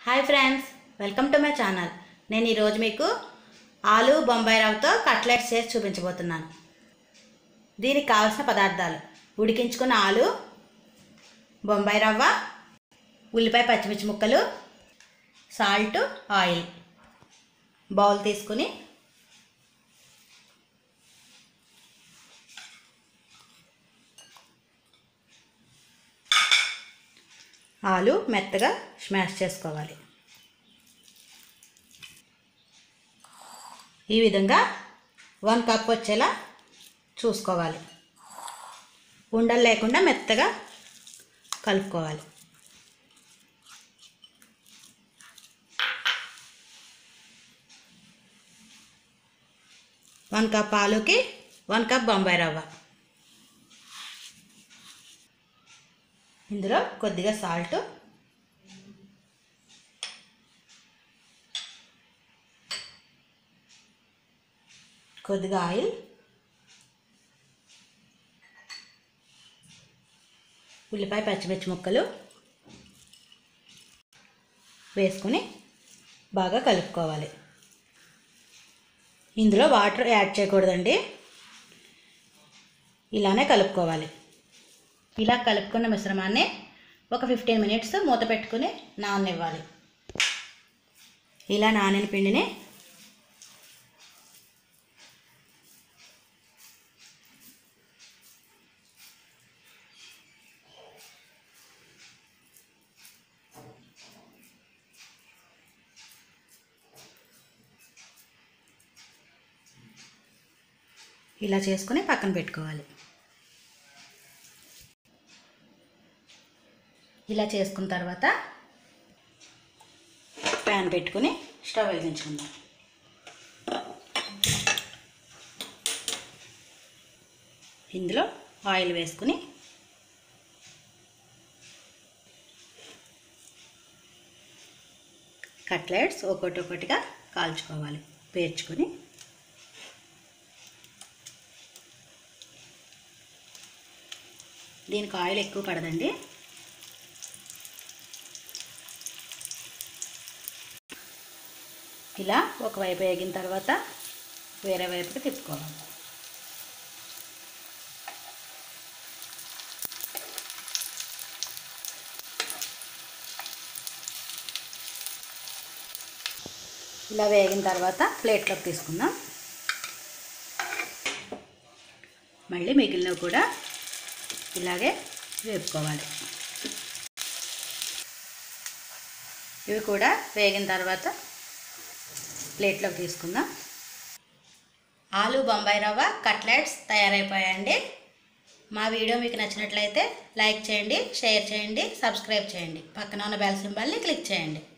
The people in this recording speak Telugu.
hi friends welcome to my channel నేను ఈరోజు మీకు ఆలు బొంబాయి రవ్వతో కట్లెట్స్ చేసి చూపించబోతున్నాను దీనికి కావాల్సిన పదార్థాలు ఉడికించుకున్న ఆలు బొంబాయి రవ్వ ఉల్లిపాయ పచ్చిమిర్చి ముక్కలు సాల్ట్ ఆయిల్ బౌల్ తీసుకుని ఆలు మెత్తగా స్మాష్ చేసుకోవాలి ఈ విధంగా వన్ కప్ వచ్చేలా చూసుకోవాలి ఉండలు లేకుండా మెత్తగా కలుపుకోవాలి వన్ కప్ ఆలుకి వన్ కప్ బొంబాయి రవ్వ ఇందులో కొద్దిగా సాల్ట్ కొద్దిగా ఆయిల్ ఉల్లిపాయ పచ్చిమిర్చి ముక్కలు వేసుకుని బాగా కలుపుకోవాలి ఇందులో వాటర్ యాడ్ చేయకూడదండి ఇలానే కలుపుకోవాలి ఇలా కలుపుకున్న మిశ్రమాన్ని ఒక ఫిఫ్టీన్ మినిట్స్ మూత పెట్టుకుని నాననివ్వాలి ఇలా నానిన పిండిని ఇలా చేసుకుని పక్కన పెట్టుకోవాలి ఇలా చేసుకున్న తర్వాత ప్యాన్ పెట్టుకుని స్టవ్ వెలిగించుకుందాం ఇందులో ఆయిల్ వేసుకుని కట్లెట్స్ ఒకటి ఒకటిగా కాల్చుకోవాలి పేర్చుకొని దీనికి ఆయిల్ ఎక్కువ పడదండి ఇలా ఒకవైపు వేగిన తర్వాత వేరే వైపుకి తిప్పుకోవాలి ఇలా వేగిన తర్వాత ప్లేట్లోకి తీసుకుందాం మళ్ళీ మిగిలినవి కూడా ఇలాగే వేపుకోవాలి ఇవి కూడా వేగిన తర్వాత ప్లేట్లోకి తీసుకుందాం ఆలు బొంబాయి రవ్వ కట్లెట్స్ తయారైపోయాయండి మా వీడియో మీకు నచ్చినట్లయితే లైక్ చేయండి షేర్ చేయండి సబ్స్క్రైబ్ చేయండి పక్కన ఉన్న బెల్ సింబల్ని క్లిక్ చేయండి